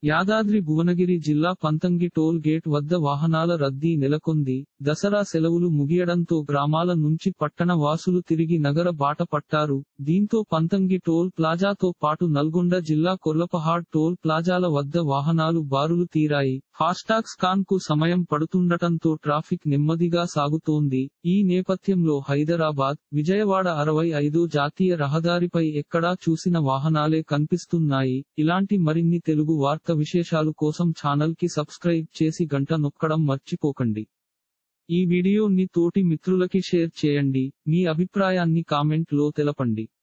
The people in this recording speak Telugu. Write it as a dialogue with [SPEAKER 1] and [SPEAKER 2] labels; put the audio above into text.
[SPEAKER 1] యాదాద్రి భువనగిరి జిల్లా పంతంగి టోల్ గేట్ వద్ద వాహనాల రద్దీ నెలకొంది దసరా సెలవులు ముగియడంతో గ్రామాల నుంచి పట్టణ వాసులు తిరిగి నగర బాట పట్టారు దీంతో పంతంగి టోల్ ప్లాజాతో పాటు నల్గొండ జిల్లా కొర్లపహాడ్ టోల్ ప్లాజాల వద్ద వాహనాలు బారులు తీరాయి ఫాస్టాగ్ స్కాన్ కు సమయం పడుతుండటంతో ట్రాఫిక్ నెమ్మదిగా సాగుతోంది ఈ నేపథ్యంలో హైదరాబాద్ విజయవాడ అరవై ఐదు జాతీయ రహదారిపై ఎక్కడా చూసిన వాహనాలే కనిపిస్తున్నాయి ఇలాంటి మరిన్ని తెలుగు వార్త విశేషాలు కోసం ఛానల్ కి సబ్స్క్రైబ్ చేసి గంట నొక్కడం మర్చిపోకండి ఈ వీడియోని తోటి మిత్రులకి షేర్ చేయండి మీ అభిప్రాయాన్ని కామెంట్ లో తెలపండి